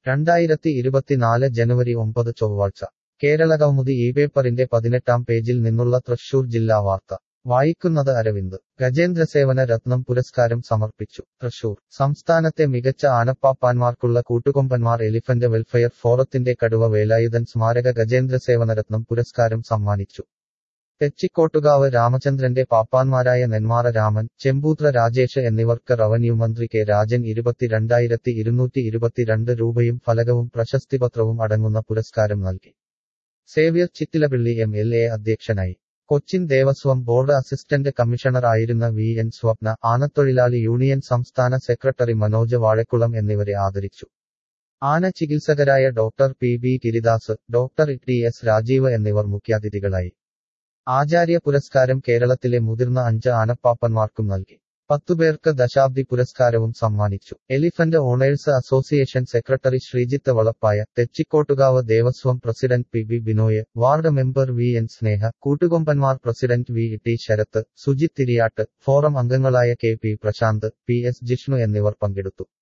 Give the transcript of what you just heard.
രണ്ടായിരത്തി ഇരുപത്തിനാല് ജനുവരി ഒമ്പത് ചൊവ്വാഴ്ച കേരളകൗമുദി ഈ പേപ്പറിന്റെ പതിനെട്ടാം പേജിൽ നിന്നുള്ള തൃശൂർ ജില്ലാ വാർത്ത വായിക്കുന്നത് അരവിന്ദ് ഗജേന്ദ്രസേവന രത്നം പുരസ്കാരം സമർപ്പിച്ചു തൃശൂർ സംസ്ഥാനത്തെ മികച്ച ആനപ്പാപ്പാന്മാർക്കുള്ള കൂട്ടുകൊമ്പന്മാർ എലിഫന്റ് വെൽഫെയർ ഫോറത്തിന്റെ കടുവ വേലായുധൻ സ്മാരക ഗജേന്ദ്രസേവനരത്നം പുരസ്കാരം സമ്മാനിച്ചു തെച്ചിക്കോട്ടുകാവ് രാമചന്ദ്രന്റെ പാപ്പാന്മാരായ നെന്മാറ രാമൻ ചെമ്പൂത്ര രാജേഷ് എന്നിവർക്ക് റവന്യൂ മന്ത്രി കെ രാജൻ ഇരുപത്തിരണ്ടായിരത്തി ഇരുന്നൂറ്റി ഇരുപത്തിരണ്ട് രൂപയും ഫലകവും പ്രശസ്തിപത്രവും അടങ്ങുന്ന പുരസ്കാരം നൽകി Xavier Chittilappilly M L A അധ്യക്ഷനായി Cochin Devaswom board assistant commissioner ആയിരുന്ന വി എൻ സ്വപ്ന ആനത്തൊഴിലാളി യൂണിയൻ സംസ്ഥാന സെക്രട്ടറി മനോജ് വാഴക്കുളം എന്നിവരെ ആദരിച്ചു ആന ചികിത്സകരായ doctor P B Giridas doctor T S Rajeev എന്നിവർ മുഖ്യാതിഥികളായി ആചാര്യ പുരസ്കാരം കേരളത്തിലെ മുതിർന്ന അഞ്ച് ആനപ്പാപ്പന്മാർക്കും നൽകി പത്തുപേർക്ക് ദശാബ്ദി പുരസ്കാരവും സമ്മാനിച്ചു elephant owners association secretary Sreejith Valappaya Thechikottukavu Devaswom president P B Binoy ward member V N Sneha കൂട്ടുകൊമ്പന്മാർ president V T Sarath Sujith Thiriyattu forum അംഗങ്ങളായ K P Prasanth P S Jishnu എന്നിവർ പങ്കെടുത്തു